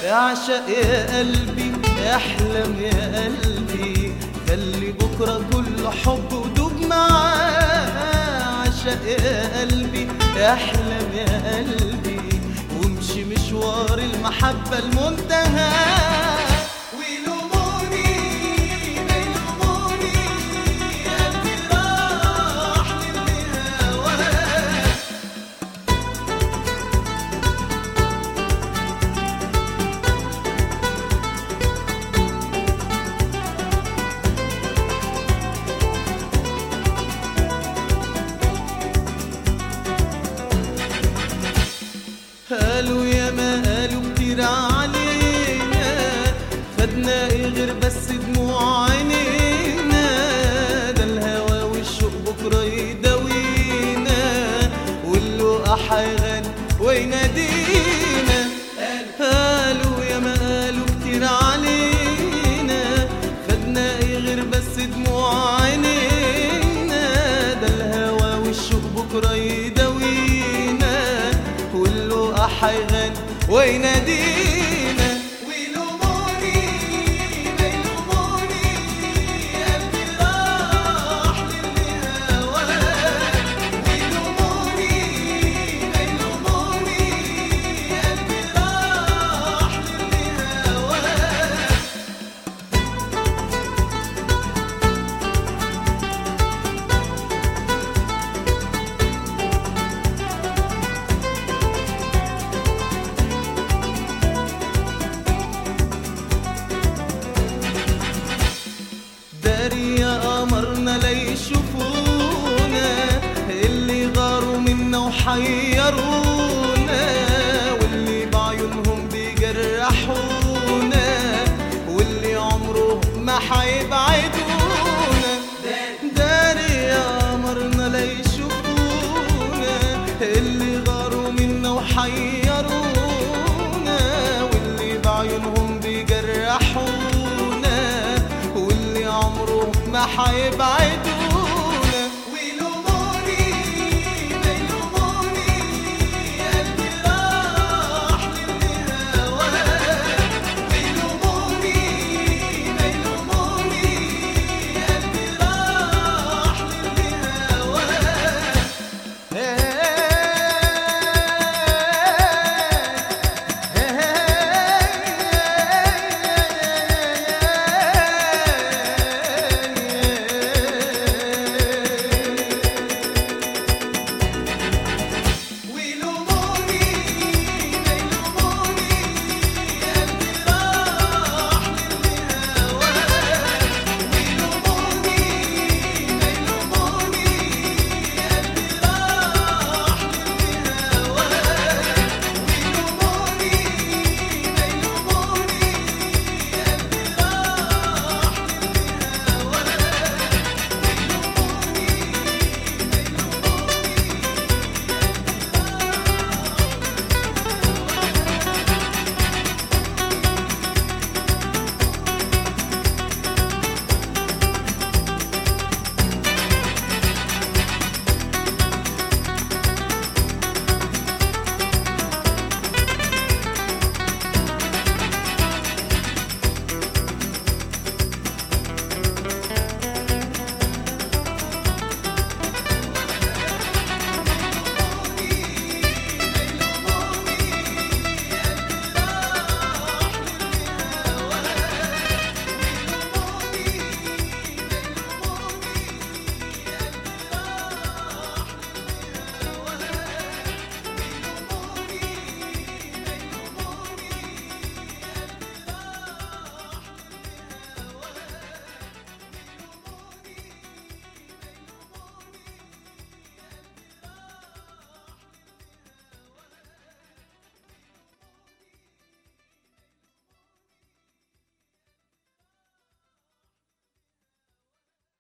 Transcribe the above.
اعشق يا قلبي احلم يا قلبي خلي بكرة كل حب ودوب معاه اعشق يا قلبي احلم يا قلبي وامشي مشوار المحبة المنتهى ويلوموني ما يلوموني قلبي راح للهوى قالوا يا ما قالوا كتير علينا خدنا ايه غير بس دموع عينينا ده الهوى والشوق بكره يداوينا واللقاح هيغني وينادينا قالوا يا ما قالوا كتير علينا خدنا ايه غير بس دموع عينينا ده الهوى والشوق بكره يداوينا واللقاح هيغني وينادينا ويلوموني ما يلوموني قلبي راح للهوى ويلوموني ما يلوموني قلبي راح للهوى داري يا قمرنا لا يشوفونا اللي غاروا منا وحيرونا واللي بعيونهم بيجرحونا واللي عمره ما حيبعدونا داري يا قمرنا لا يشوفونا اللي غاروا منا وحيرونا واللي بعيونهم بيجرحونا واللي عمره ما حيبعد